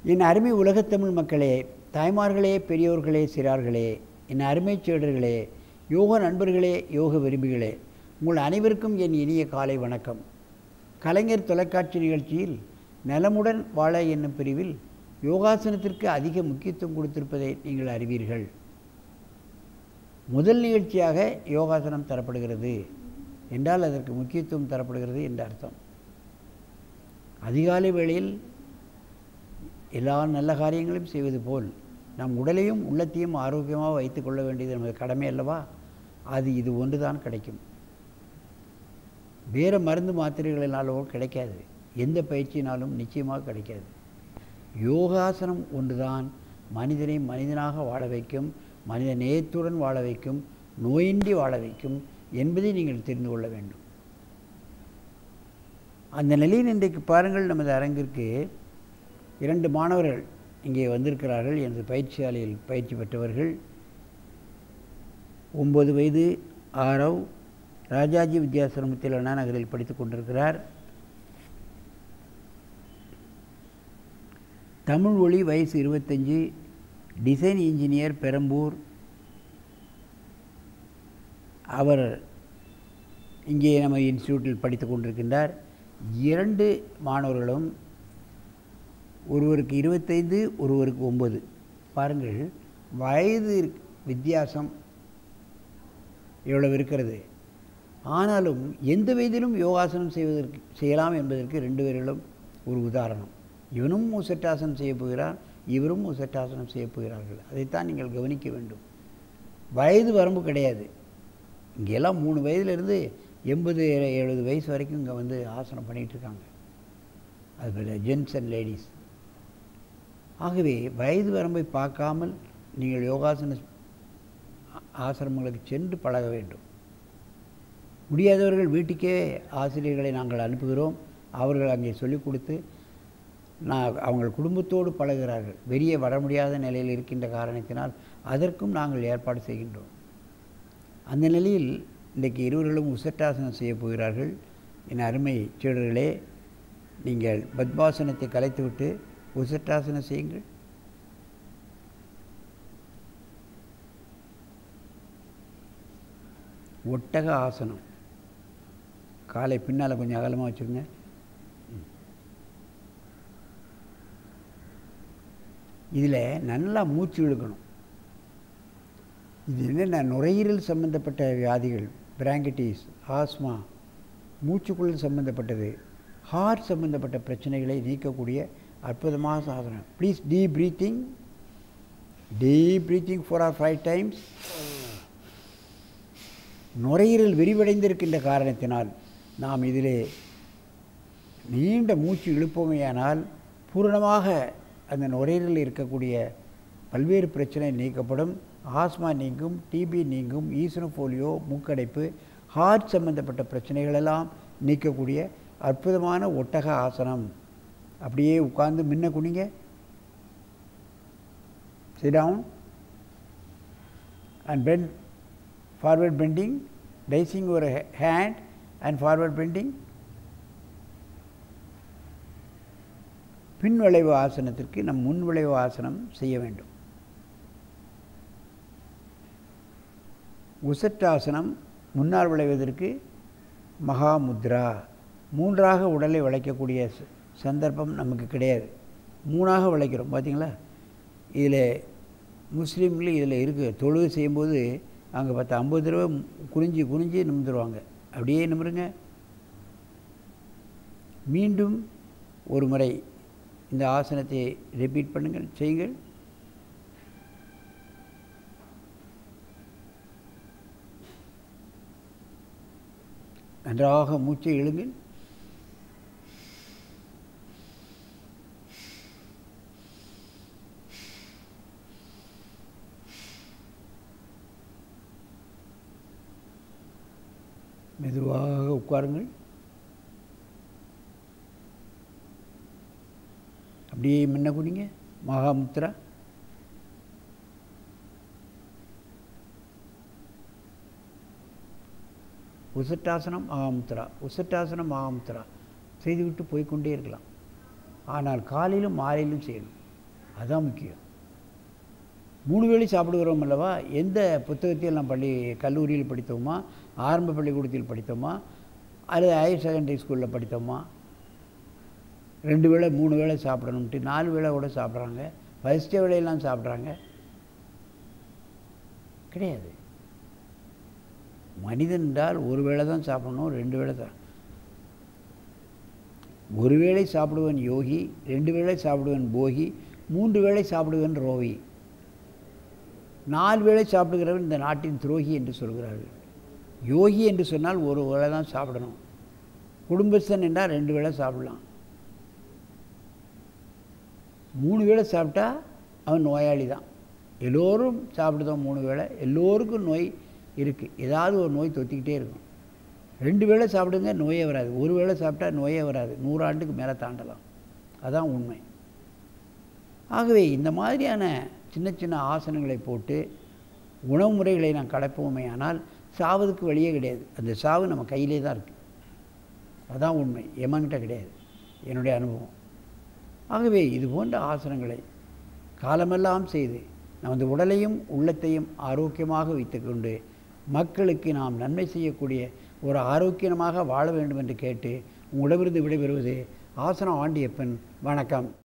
என் அருமை உலகத்தமிழ் மக்களே தாய்மார்களே பெரியோர்களே சிறார்களே என் அருமை சீடர்களே யோக நண்பர்களே யோக விரும்பிகளே உங்கள் அனைவருக்கும் என் இனிய காலை வணக்கம் கலைஞர் தொலைக்காட்சி நிகழ்ச்சியில் நலமுடன் வாழ என்னும் பிரிவில் யோகாசனத்திற்கு அதிக முக்கியத்துவம் கொடுத்திருப்பதை நீங்கள் அறிவீர்கள் முதல் நிகழ்ச்சியாக யோகாசனம் தரப்படுகிறது என்றால் அதற்கு முக்கியத்துவம் தரப்படுகிறது என்ற அர்த்தம் அதிகாலை வேளையில் எல்லா நல்ல காரியங்களையும் செய்வது போல் நம் உடலையும் உள்ளத்தையும் ஆரோக்கியமாக வைத்துக் கொள்ள வேண்டியது நமது கடமை அல்லவா அது இது ஒன்றுதான் கிடைக்கும் வேறு மருந்து மாத்திரைகளினாலோ கிடைக்காது எந்த பயிற்சியினாலும் நிச்சயமாக கிடைக்காது யோகாசனம் ஒன்றுதான் மனிதனை மனிதனாக வாழ வைக்கும் மனித நேயத்துடன் வாழ வைக்கும் நோயின்றி வாழ வைக்கும் என்பதை நீங்கள் தெரிந்து கொள்ள வேண்டும் அந்த நிலையில் இன்றைக்கு பாருங்கள் நமது அரங்கிற்கு இரண்டு மாணவர்கள் இங்கே வந்திருக்கிறார்கள் எனது பயிற்சியாலையில் பயிற்சி பெற்றவர்கள் ஒம்பது வயது ஆரவ் ராஜாஜி வித்யாசிரமத்தில் அண்ணா நகரில் படித்துக் கொண்டிருக்கிறார் தமிழ் ஒளி வயசு இருபத்தஞ்சி டிசைன் இன்ஜினியர் பெரம்பூர் அவர் இங்கே நம்ம இன்ஸ்டியூட்டில் படித்து கொண்டிருக்கின்றார் இரண்டு மாணவர்களும் ஒருவருக்கு இருபத்தைந்து ஒருவருக்கு ஒம்பது பாருங்கள் வயது வித்தியாசம் எவ்வளவு இருக்கிறது ஆனாலும் எந்த வயதிலும் யோகாசனம் செய்வதற்கு செய்யலாம் என்பதற்கு ரெண்டு பேர்களும் ஒரு உதாரணம் இவனும் மூசட்டாசனம் செய்ய போகிறான் இவரும் மூசட்டாசனம் செய்ய போகிறார்கள் அதைத்தான் நீங்கள் கவனிக்க வேண்டும் வயது வரம்பு கிடையாது இங்கெல்லாம் மூணு வயதுலேருந்து எண்பது எழுபது வயசு வரைக்கும் இங்கே வந்து ஆசனம் பண்ணிகிட்டு இருக்காங்க அது பேர் ஜென்ஸ் அண்ட் லேடிஸ் ஆகவே வயது வரம்பை பார்க்காமல் நீங்கள் யோகாசன ஆசிரமங்களுக்கு சென்று பழக வேண்டும் முடியாதவர்கள் வீட்டுக்கே ஆசிரியர்களை நாங்கள் அனுப்புகிறோம் அவர்கள் அங்கே சொல்லிக் கொடுத்து நான் அவங்கள் குடும்பத்தோடு பழகிறார்கள் வெளியே வர முடியாத நிலையில் இருக்கின்ற காரணத்தினால் அதற்கும் நாங்கள் ஏற்பாடு செய்கின்றோம் அந்த நிலையில் இன்றைக்கு இருவர்களும் உசட்டாசனம் செய்ய போகிறார்கள் என் அருமை சீடர்களே நீங்கள் பத்மாசனத்தை கலைத்துவிட்டு உசட்டாசனம் செய்யுங்கள் ஒட்டக ஆசனம் காலை பின்னால் கொஞ்சம் அகலமாக வச்சுருங்க இதில் நல்லா மூச்சு இழுக்கணும் இது என்னென்ன நுரையீரல் சம்பந்தப்பட்ட வியாதிகள் பிராங்கட்டிஸ் ஆஸ்மா மூச்சுக்குழல் சம்பந்தப்பட்டது ஹார்ட் சம்பந்தப்பட்ட பிரச்சனைகளை நீக்கக்கூடிய அற்புதமான சாதனம் please deep breathing deep breathing four or five times நுரையீரல் விரிவடைந்திருக்கின்ற காரணத்தினால் நாம் இதிலே நீண்ட மூச்சு இழுப்போமேயானால் பூரணமாக அந்த நுரையீரலில் இருக்கக்கூடிய பல்வேறு பிரச்சனை நீக்கப்படும் ஆஸ்மா நீங்கும் டிபி நீங்கும் ஈசனோஃபோலியோ மூக்கடைப்பு ஹார்ட் சம்பந்தப்பட்ட பிரச்சனைகளெல்லாம் நீக்கக்கூடிய அற்புதமான ஒட்டக ஆசனம் அப்படியே உட்கார்ந்து முன்ன குனிங்க sit down and bend forward bending raising your hand and forward bending பின் விளைவு ஆசனத்திற்கு நம் முன் விளைவு ஆசனம் செய்ய வேண்டும் உசட்டாசனம் முன்னால் விளைவதற்கு மகாமுத்ரா மூன்றாக உடலை வளைக்கக்கூடிய சந்தர்ப்பம் நமக்கு கிடையாது மூணாக வளைக்கிறோம் பார்த்தீங்களா இதில் முஸ்லீம்கள் இதில் இருக்குது தொழுகை செய்யும்போது அங்கே பத்து ஐம்பது தடவை குனிஞ்சு குனிஞ்சு நிமிந்துருவாங்க அப்படியே நிமிருங்க மீண்டும் ஒரு முறை இந்த ஆசனத்தை ரிப்பீட் பண்ணுங்கள் செய்யுங்கள் நன்றாக மூச்சை இழுங்கள் மெதுவாக உட்காருங்கள் அப்படியே முன்ன குடிங்க மகாமுத்ரா உசட்டாசனம் மகாமுத்ரா உசட்டாசனம் மகாமுத்ரா செய்துவிட்டு போய்க்கொண்டே இருக்கலாம் ஆனால் காலையிலும் மாலையிலும் செய்யணும் அதுதான் முக்கியம் மூணு வேளை சாப்பிடுகிறோம் அல்லவா எந்த புத்தகத்தில் நாம் பள்ளி கல்லூரியில் படித்தோமா ஆரம்ப பள்ளிக்கூடத்தில் படித்தோமா அல்லது ஹையர் செகண்டரி ஸ்கூலில் படித்தோமா ரெண்டு வேளை மூணு வேளை சாப்பிடணும்ட்டு நாலு வேளை கூட சாப்பிட்றாங்க ஃபஸ்ட்டு வேளையெல்லாம் சாப்பிட்றாங்க கிடையாது மனிதன் என்றால் ஒரு வேளை தான் சாப்பிடணும் ரெண்டு வேளை தான் ஒரு வேளை சாப்பிடுவன் யோகி ரெண்டு வேளை சாப்பிடுவன் போகி மூன்று வேளை சாப்பிடுவன் ரோகி நாலு வேளை சாப்பிடுகிறவன் இந்த நாட்டின் துரோகி என்று சொல்கிறார்கள் யோகி என்று சொன்னால் ஒரு வேளை தான் சாப்பிடணும் குடும்பஸ்தன் என்றால் ரெண்டு வேளை சாப்பிடலாம் மூணு வேளை சாப்பிட்டா அவன் நோயாளி தான் எல்லோரும் சாப்பிடுதோம் மூணு வேளை எல்லோருக்கும் நோய் இருக்குது ஏதாவது ஒரு நோய் தொத்திக்கிட்டே இருக்கும் ரெண்டு வேளை சாப்பிடுங்க நோயே வராது ஒரு வேளை சாப்பிட்டா நோயே வராது நூறாண்டுக்கு மேலே தாண்டலாம் அதான் உண்மை ஆகவே இந்த மாதிரியான சின்ன சின்ன ஆசனங்களை போட்டு உணவு முறைகளை நாம் கடைப்போமே ஆனால் சாவதுக்கு வழியே கிடையாது அந்த சாவு நம்ம கையிலே தான் இருக்குது அதான் உண்மை எமன்கிட்ட கிடையாது என்னுடைய அனுபவம் ஆகவே இது போன்ற ஆசனங்களை காலமெல்லாம் செய்து நமது உடலையும் உள்ளத்தையும் ஆரோக்கியமாக வைத்துக்கொண்டு மக்களுக்கு நாம் நன்மை செய்யக்கூடிய ஒரு ஆரோக்கியமாக வாழ வேண்டும் என்று கேட்டு உங்களிடமிருந்து விடைபெறுவது ஆசனம் ஆண்டியப்பன் வணக்கம்